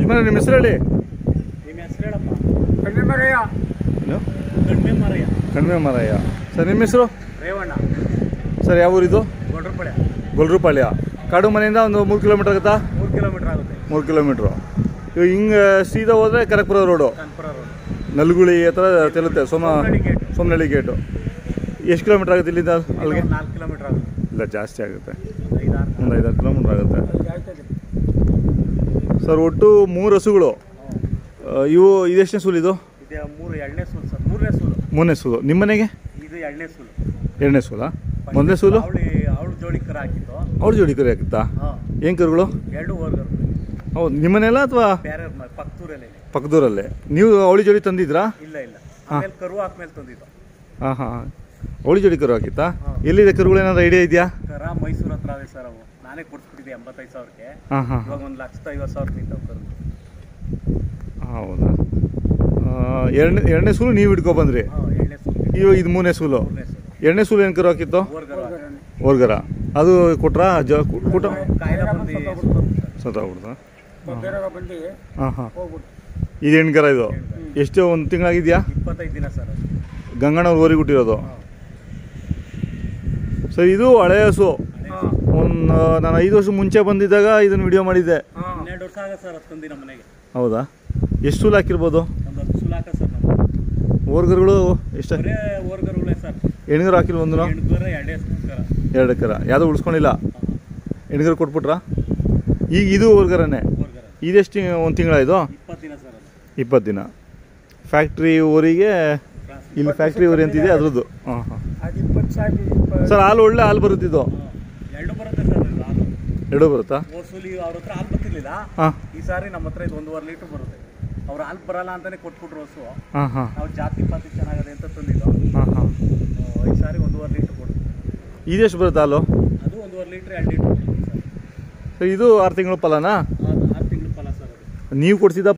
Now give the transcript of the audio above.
ಯಜಮಾನ ನಿಮ್ಮ ಹೆಸರು ಹೇಳಿ ನಿಮ್ಮ ಹೆಸರು ಹೇಳಪ್ಪ ಕಡಿಮೆ ಮರಯ್ಯ ಏನು ಕಡಿಮೆ ಮರಯ್ಯ ಕಣ್ಮೆ ಮಾರಯ್ಯ ಸರ್ ನಿಮ್ಮ ಹೆಸರು ರೇವಣ್ಣ ಸರ್ ಯಾವ ಊರಿದು ಗೊಡ್ರಪಳೆ ಗೊಲ್ರಪಾಳ್ಯ ಕಾಡು ಮನೆಯಿಂದ ಒಂದು ಮೂರು ಕಿಲೋಮೀಟರ್ ಆಗುತ್ತಾ ಮೂರು ಕಿಲೋಮೀಟರ್ ಆಗುತ್ತೆ ಮೂರು ಕಿಲೋಮೀಟ್ರು ಇವಾಗ ಹಿಂಗೆ ಸೀದಾ ಹೋದರೆ ಕನಕಪುರ ರೋಡು ಕಾನ್ಪುರ ರೋಡ್ ನಲ್ಗುಳಿ ಹತ್ರ ತೆಲುತ್ತೆ ಸೋಮ ಸೋಮನಹಳ್ಳಿ ಗೇಟ್. ಸೋಮನಹಳ್ಳಿ ಗೇಟು ಎಷ್ಟು ಕಿಲೋಮೀಟ್ರ್ ಆಗುತ್ತೆ ಇಲ್ಲಿಂದ ಅಲ್ಲಿಗೆ ಒಂದು ನಾಲ್ಕು ಕಿಲೋಮೀಟರ್ ಆಗುತ್ತೆ ಇಲ್ಲ ಜಾಸ್ತಿ ಆಗುತ್ತೆ ಒಂದು ಐದಾರು ಒಂದು ಐದಾರು ಕಿಲೋಮೀಟ್ರ್ ಆಗುತ್ತೆ ಸರ್ ಒಟ್ಟು ಮೂರು ಹಸುಗಳು ಆ, ಇವು ಇದೆಷ್ಟನೇ ಸೂಲು ಇದು ಇದೆ ಮೂರು ಎರಡನೇ ಸೂಲು ಸರ್ ಮೂರನೇ ಸೂಲು ಮೂರನೇ ಸೂಲು ನಿಮ್ಮ ಮನೆಗೆ ಇದು ಎರಡನೇ ಸೂಲು ಎರಡನೇ ಸೂಲಾ ಮೊದಲನೇ ಸೂಲು ಅವಳಿ ಅವಳು ಜೋಡಿ ಕರ ಹಾಕಿತ್ತು ಅವ್ರ ಜೋಡಿ ಕರಿ ಹಾಕಿತ್ತಾ ಹಾಂ ಏನು ಕರುಗಳು ಎರಡು ವರ್ಗರು ಹೌದು ನಿಮ್ಮನೆಲ್ಲ ಅಥವಾ ಬೇರೆ ಪಕ್ಕದೂರಲ್ಲಿ ಪಕ್ಕದೂರಲ್ಲೇ ನೀವು ಅವಳಿ ಜೋಡಿ ತಂದಿದ್ರಾ ಇಲ್ಲ ಇಲ್ಲ ಆಮೇಲೆ ಕರು ಹಾಕ್ಮೇಲೆ ತಂದಿದ್ದು ಹಾಂ ಹಾಂ ಅವಳಿ ಜೋಡಿ ಕರು ಹಾಕಿತ್ತಾ ಹಾ. ಎಲ್ಲಿದೆ ಕರುಗಳು ಏನಾದ್ರು ಐಡಿಯಾ ಇದೆಯಾ ಕರ ಮೈಸೂರು ಹತ್ರ ಅವೆ ಸರ್ ಅವು ನಾನೇ ಕೊಡ್ಸ್ಬಿಟ್ಟಿದ್ದೆ ಎಂಬತ್ತೈದು ಸಾವಿರಕ್ಕೆ ಹಾಂ ಹಾಂ ಇವಾಗ ಒಂದು ಲಕ್ಷದ ಐವತ್ತು ಸಾವಿರ ನಿಂತವು ಕರು ಹೌದಾ ಆ, ಎರಡನೇ ಎರಡನೇ ಸೂಲು ನೀವು ಹಿಡ್ಕೊ ಬಂದ್ರಿ ಹಾಂ ಎರಡನೇ ಸೂಲು ಇವಾಗ ಇದು ಮೂರನೇ ಸೂಲು ಮೂರನೇ ಸೂಲು ಎರಡನೇ ಸೂಲು ಏನು ಕರು ಹಾಕಿತ್ತು ಓರ್ಗರ ಓರ್ಗರ ಅದು ಕೊಟ್ರಾ ಜ ಕೂಟ ಕಾಯಿಲೆ ಬಂದು ಸತ್ತೋಗ್ಬಿಡ್ತಾ ಬೇರೆ ಬಂದು ಹಾಂ ಹಾಂ ಹೋಗ್ಬಿಟ್ಟು ಇದು ಹೆಣ್ಕರ ಇದು ಎಷ್ಟು ಒಂದು ತಿಂಗಳಾಗಿದೆಯಾ ಇಪ್ಪತ್ತೈದು ದಿನ ಸರ್ ಅದು. ಗಂಗಣ್ಣವ್ರು ಊರಿಗೆ ಹುಟ್ಟಿರೋದು ಹಾಂ. ಸರ್ ಇದು ಹಳೆ ಹಸು ಒಂದು ನಾನು ಐದು ವರ್ಷ ಮುಂಚೆ ಬಂದಿದ್ದಾಗ ಇದನ್ನು ವಿಡಿಯೋ ಮಾಡಿದ್ದೆ ಹಾಂ ಹನ್ನೆರಡು ವರ್ಷ ಆಗ ಸರ್ ಅದು ತಂದು ನಮ್ಮ ಮನೆಗೆ ಹೌದಾ ಎಷ್ಟು ಸೂಲು ಹಾಕಿರ್ಬೋದು ಒಂದು ಹತ್ತು ಸುಲ್ ಹಾಕ ಸರ್ ನಾವು ಓರ್ಗರುಗಳು ಎಷ್ಟು ಬರೇ ಓರ್ಗರುಗಳೇ ಸರ್ ಹೆಣ್ಗರು ಹಾಕಿಲ್ಲ ಒಂದು ಹೆಣ್ಗರ ಎರಡೇ ಸರ್ ಎರಡು ಎಕರ ಯಾವುದೂ ಉಳಿಸ್ಕೊಂಡಿಲ್ಲ ಹೆಣ್ಗರು ಕೊಟ್ಬಿಟ್ರಾ ಈಗ ಇದು ಓರ್ಗರನೇ ಓರ್ಗರ ಇದೆಷ್ಟು ಒಂದು ತಿಂಗಳ ಇದು ಇಪ್ಪತ್ತು ದಿನ ಸರ್ ಅದು ಇಪ್ಪತ್ತು ದಿನ ಫ್ಯಾಕ್ಟ್ರಿ ಊರಿಗೆ ಕ್ರಾಸ್ ಇಲ್ಲಿ ಫ್ಯಾಕ್ಟ್ರಿ ಊರಿ ಅಂತಿದೆ ಅದ್ರದ್ದು ಹಾಂ ಹಾಂ ಅದು ಇಪ್ಪತ್ತು ಸಾವಿರ ಇಪ್ಪ- ಸರ್ ಹಾಲು ಒಳ್ಳೆ ಹಾಲು ಬರುತ್ತಿದ್ದು ಹಾಂ. ಎರಡು ಬರುತ್ತೆ ಸರ್ ಇದು ಹಾಲು ಎರಡೂ ಬರುತ್ತಾ ಓಸೂಲಿ ಅವ್ರ ಹತ್ರ ಹಾಲು ಬರ್ತಿರ್ಲಿಲ್ಲ ಹಾಂ ಈ ಸಾರಿ ನಮ್ಮ ಹತ್ರ ಇದು ಒಂದೂವರೆ ಲೀಟ್ರ್ ಬರುತ್ತೆ ಅವ್ರು ಹಾಲು ಬರಲ್ಲ ಅಂತಾನೆ ಕೊಟ್ಬಿಟ್ರು ಹಸು ಹಾಂ ಹಾಂ ನಾವು ಜಾತಿ ಪಾತಿ ಚೆನ್ನಾಗದೆ ಅಂತ ತಂದಿದ್ದು ಹಾಂ ಹಾಂ ಆ, ಈ ಸಾರಿ ಒಂದೂವರೆ ಲೀಟ್ರ್ ಕೊಡುತ್ತೆ ಇದೆಷ್ಟು ಬರುತ್ತೆ ಹಾಲು ಅದು ಒಂದೂವರೆ ಲೀಟ್ರ್ ಎರಡು ಲೀಟ್ರ್ ಬರುತ್ತೆ ಸರ್ ಸರ್ ಇದು ಆರು ತಿಂಗಳು ಫಲನಾ ಅದು ಆರು ತಿಂಗಳು ಫಲ ಸರ್ ಅದು ನೀವು ಕೊಡ್ಸಿದ